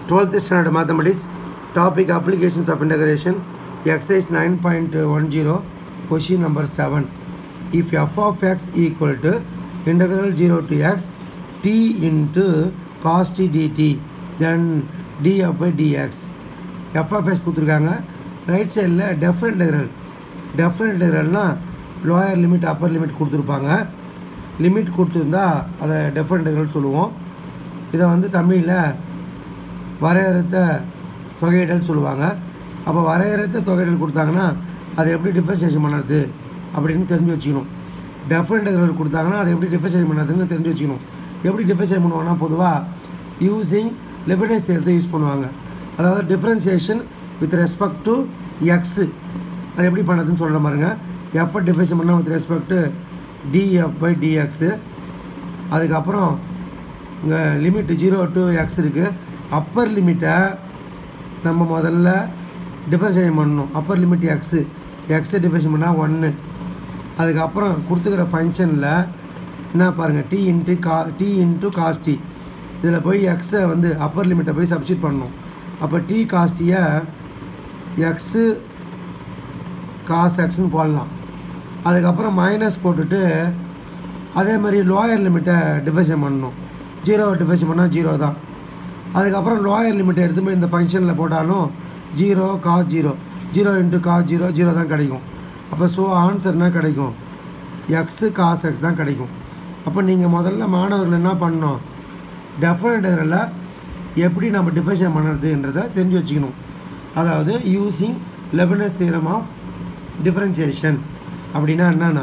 12th standard mathematics topic applications of integration exercise 9.10 question number 7 if f of x equal to integral 0 to x t into cos t dt then df by dx f of x கொடுத்துருக்காங்க right சைடில் definite integral definite இன்டெக்ரல்னால் lower limit upper limit கொடுத்துருப்பாங்க limit கொடுத்துருந்தா அதை different integral சொல்லுவோம் இதை வந்து தமிழில் வரையறுத்த தொகையிடல் சொல்லுவாங்க அப்போ வரையறுத்த தொகையிடல் கொடுத்தாங்கன்னா அதை எப்படி டிஃபரன்சியேஷன் பண்ணுறது அப்படின்னு தெரிஞ்சு வச்சுக்கணும் டெஃபரண்ட் இன்டெக்ரல் கொடுத்தாங்கன்னா அதை எப்படி டிஃபரன்சியேஷன் பண்ணுறதுன்னு தெரிஞ்சு வச்சுக்கணும் எப்படி டிஃபரன்சியேட் பண்ணுவாங்கன்னா பொதுவாக யூஸிங் லெபனேஸ் தேர்த்தை யூஸ் பண்ணுவாங்க அதாவது differentiation with respect to x அது எப்படி பண்ணுறதுன்னு சொல்கிற பாருங்க எஃப்ஐ டிஃபரன்ஷியேட் பண்ணால் with respect to d f by d x அதுக்கப்புறம் இங்கே லிமிட் ஜீரோ டு எக்ஸ் இருக்குது அப்பர் லிமிட்டை நம்ம முதல்ல டிஃபரன்ஷியேட் பண்ணணும் அப்பர் லிமிட் எக்ஸு எக்ஸை டிஃபரன்ஷியேட் பண்ணால் ஒன்று அதுக்கப்புறம் கொடுத்துக்கிற ஃபங்க்ஷனில் என்ன பாருங்கள் டி இன்ட்டு கா டி இன்ட்டு காஸ் டி இதில் போய் எக்ஸை வந்து அப்பர் லிமிட்டை போய் சப்ஸ்டியூட் பண்ணணும் அப்போ டி காஸ்டியை எக்ஸு காஸ் எக்ஸ்னு போடலாம் அதுக்கப்புறம் மைனஸ் போட்டுட்டு அதே மாதிரி லோயர் லிமிட்டை டிஃபைஷன் பண்ணணும் ஜீரோவை டிஃபைஷன் பண்ணால் ஜீரோ தான் அதுக்கப்புறம் லோயர் லிமிட்டை எடுத்து போய் இந்த ஃபங்க்ஷனில் போட்டாலும் zero cos zero zero into cos zero zero தான் கிடைக்கும் அப்போ ஸோ ஆன்சர் என்ன கிடைக்கும் எக்ஸு காஸ் எக்ஸ் தான் கிடைக்கும் அப்போ நீங்கள் முதல்ல மாணவர்கள் என்ன பண்ணணும் டெஃபினட்டில் எப்படி நம்ம டிஃபைஷன் பண்ணுறதுன்றதை தெரிஞ்சு வச்சுக்கணும் அதாவது using Leibniz theorem of differentiation அப்படின்னா என்னன்னா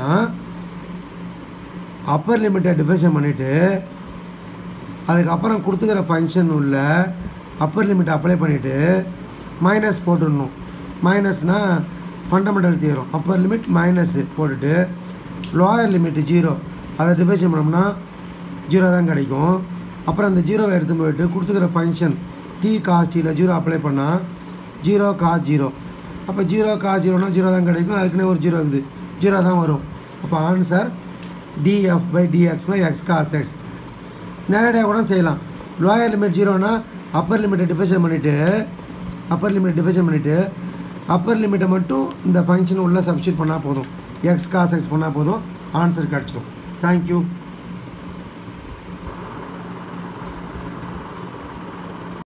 அப்பர் லிமிட்டை டிஃபைஷன் பண்ணிவிட்டு அதுக்கப்புறம் கொடுத்துக்கிற ஃபங்க்ஷன் உள்ள அப்பர் லிமிட் அப்ளை பண்ணிவிட்டு மைனஸ் போட்டுடணும் மைனஸ்னால் fundamental theorem upper limit minus போட்டுட்டு லோயர் லிமிட் ஜீரோ அதை டிஃபைஷன் பண்ணோம்னா ஜீரோ தான் கிடைக்கும் அப்புறம் அந்த ஜீரோவை எடுத்து போயிட்டு கொடுத்துக்கிற ஃபங்க்ஷன் டி காஸ் டீயில் ஜீரோ அப்ளை பண்ணால் ஜீரோ காஸ் ஜீரோ அப்போ ஜீரோ காஸ் ஜீரோனா ஜீரோ தான் கிடைக்கும் அதுக்குன்னே ஒரு ஜீரோ இருக்குது ஜீரோ தான் வரும் அப்போ ஆன்சர் டிஎஃப் பை டிஎக்ஸ்னால் எக்ஸ் காஸ் எக்ஸ் நேரடியாக கூட செய்யலாம் லோயர் லிமிட் ஜீரோனா அப்பர் லிமிட்டை டிஃபைஷன் பண்ணிவிட்டு அப்பர் லிமிட்டை டிஃபைஷன் பண்ணிவிட்டு அப்பர் லிமிட்டை மட்டும் இந்த ஃபங்க்ஷன் உள்ளே சப்ஸ்டியூட் பண்ணால் போதும் எக்ஸ் காஸ் எக்ஸ் பண்ணால் போதும் ஆன்சர் கிடச்சிடும் தேங்க்யூ